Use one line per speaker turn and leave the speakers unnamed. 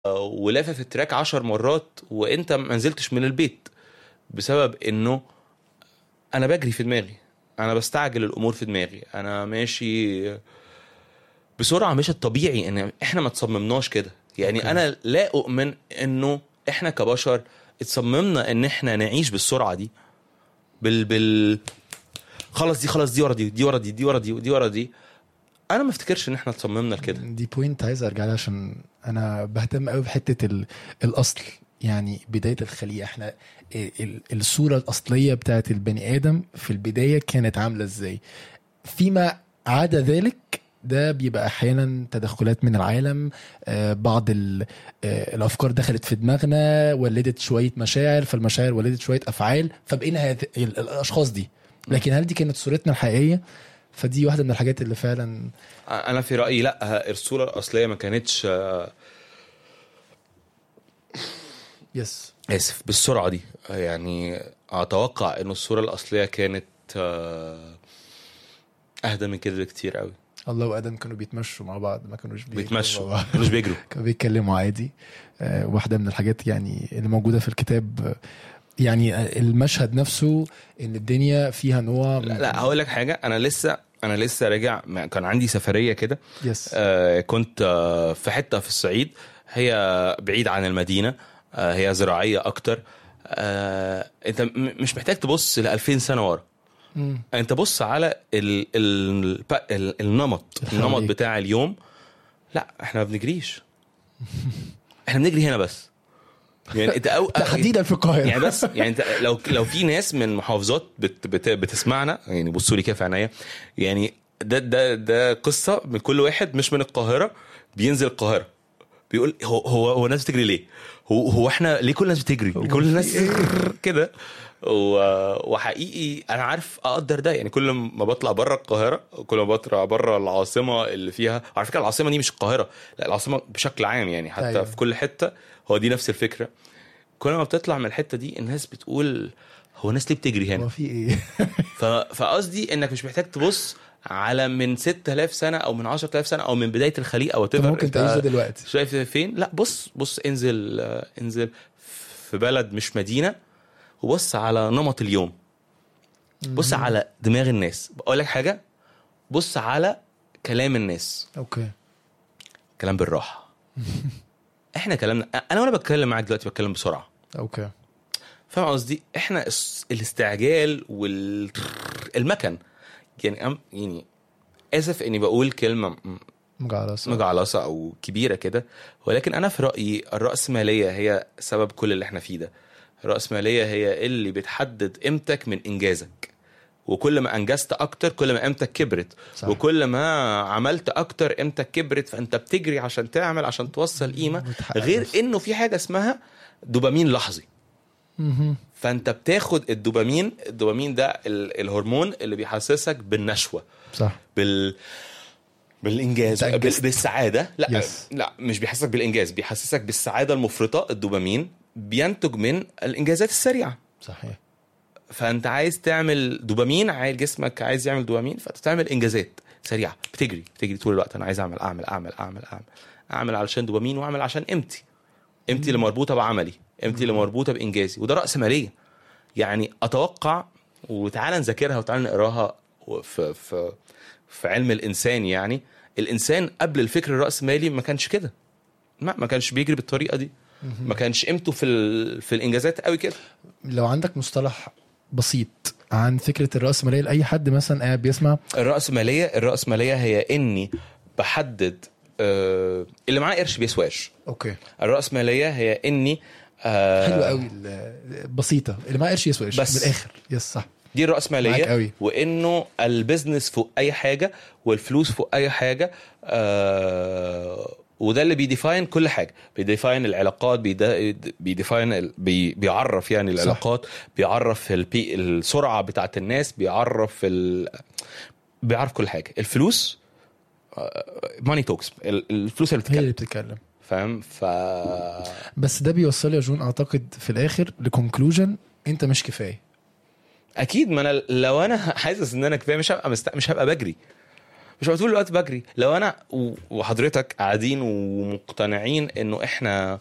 ولافف التراك عشر مرات وانت ما نزلتش من البيت بسبب انه انا بجري في دماغي انا بستعجل الامور في دماغي انا ماشي بسرعه مش الطبيعي ان احنا ما تصممناش كده يعني
أوكي.
انا لا اؤمن انه احنا كبشر اتصممنا ان احنا نعيش بالسرعه دي بال بال خلاص دي خلاص دي ورا دي دي ورا دي دي ورا دي ودي ورا دي انا ما افتكرش ان احنا اتصممنا لكده
دي بوينت عايز ارجع لها عشان انا بهتم قوي بحته ال... الاصل يعني بدايه الخليقه احنا ال... ال- الصوره الاصليه بتاعت البني ادم في البدايه كانت عامله ازاي فيما عدا ذلك ده بيبقى احيانا تدخلات من العالم آه، بعض ال- آه، الافكار دخلت في دماغنا ولدت شويه مشاعر فالمشاعر ولدت شويه افعال فبقينا هذ- ال- الاشخاص دي لكن هل دي كانت صورتنا الحقيقيه فدي واحده من الحاجات اللي فعلا
انا في رايي لا الصوره الاصليه ما كانتش آه،
يس
اسف بالسرعه دي يعني اتوقع ان الصوره الاصليه كانت آه، اهدى من كده بكتير قوي
الله وادم كانوا بيتمشوا مع بعض ما كانوش بيجروا مع
بيتمشوا
بعض.
مش بيجروا
كانوا بيتكلموا عادي آه، واحده من الحاجات يعني اللي موجوده في الكتاب آه، يعني آه، المشهد نفسه ان الدنيا فيها نوع
لا, لا هقول لك حاجه انا لسه انا لسه راجع ما- كان عندي سفريه كده
يس
آه، كنت آه، في حته في الصعيد هي بعيد عن المدينه آه، هي زراعيه اكتر آه، انت م- مش محتاج تبص ل 2000 سنه ورا
مم.
انت بص على ال ال ال النمط
اللي
النمط
حواليك.
بتاع اليوم لا احنا ما بنجريش احنا بنجري هنا بس يعني انت أو
تحديدا في القاهره
يعني بس يعني انت لو لو في ناس من محافظات بت بت بتسمعنا يعني بصوا لي كده في عينيا يعني ده ده ده قصه من كل واحد مش من القاهره بينزل القاهره بيقول هو هو هو الناس بتجري ليه؟ هو هو احنا ليه كل الناس بتجري؟
هو
كل الناس
في إيه؟
كده و- وحقيقي انا عارف اقدر ده يعني كل ما بطلع بره القاهره كل ما بطلع بره العاصمه اللي فيها على فكره العاصمه دي مش القاهره لا العاصمه بشكل عام يعني حتى
أيوة.
أيوة. في كل حته هو دي نفس الفكره كل ما بتطلع من الحته دي الناس بتقول هو الناس ليه بتجري هنا
هو في ايه
ف... فقصدي انك مش محتاج تبص على من 6000 سنه او من 10000 سنه او من بدايه الخليقه او
طب ممكن تعيش ده دلوقتي
شايف فين لا بص بص انزل آه، انزل في بلد مش مدينه وبص على نمط اليوم بص على دماغ الناس بقول لك حاجه بص على كلام الناس
اوكي
كلام بالراحه احنا كلامنا انا وانا بتكلم معاك دلوقتي بتكلم بسرعه
اوكي
فاهم قصدي احنا الس- الاستعجال والمكن يعني أم يعني اسف اني بقول كلمه م-
مجعلصة
مجعلصه او كبيره كده ولكن انا في رايي الراسماليه هي سبب كل اللي احنا فيه ده الراسماليه هي اللي بتحدد قيمتك من انجازك وكل ما انجزت اكتر كل ما قيمتك كبرت
صح.
وكل ما عملت اكتر قيمتك كبرت فانت بتجري عشان تعمل عشان توصل قيمه
وتحقق
غير
بس.
انه في حاجه اسمها دوبامين لحظي
مهم.
فانت بتاخد الدوبامين الدوبامين ده ال- الهرمون اللي بيحسسك بالنشوه
صح
بال بالانجاز
أنت
بال...
أنجزت.
بالسعاده لا
Yes.
لا مش بيحسسك بالانجاز بيحسسك بالسعاده المفرطه الدوبامين بينتج من الانجازات السريعه
صحيح
فانت عايز تعمل دوبامين عايز جسمك عايز يعمل دوبامين فانت تعمل انجازات سريعه بتجري بتجري طول الوقت انا عايز اعمل اعمل اعمل اعمل اعمل اعمل علشان دوبامين واعمل عشان قيمتي قيمتي اللي مربوطه بعملي قيمتي اللي مربوطه بانجازي وده راس ماليه يعني اتوقع وتعالى نذاكرها وتعالى نقراها في في في علم الانسان يعني الانسان قبل الفكر الراسمالي ما كانش كده ما ما كانش بيجري بالطريقه دي ما كانش قيمته في ال... في الانجازات قوي كده
لو عندك مصطلح بسيط عن فكره الراسماليه لاي حد مثلا قاعد بيسمع
الرأسمالية الرأسمالية هي إني بحدد آه اللي معاه قرش بيسواش
اوكي
الرأسمالية هي إني آه
حلو قوي ال- بسيطه اللي معاه قرش يسوى قرش
بس.
من الاخر يس صح
دي
معاك
الرأسمالية
قوي.
وإنه البيزنس فوق أي حاجة والفلوس فوق أي حاجة آه وده اللي بيديفاين كل حاجة بيديفاين العلاقات بيدا- بيديفاين ال- بي بيعرف يعني
صح.
العلاقات بيعرف البي السرعة بتاعت الناس بيعرف ال بيعرف كل حاجة الفلوس ماني توكس الفلوس اللي
هي اللي
بتتكلم
بتتكلم
فاهم ف
بس ده بيوصل يا جون اعتقد في الاخر لكونكلوجن انت مش كفايه
اكيد ما انا لو انا حاسس ان انا كفايه مش هبقى مست... مش هبقى بجري مش هبقى طول الوقت بجري لو انا و- وحضرتك قاعدين ومقتنعين انه احنا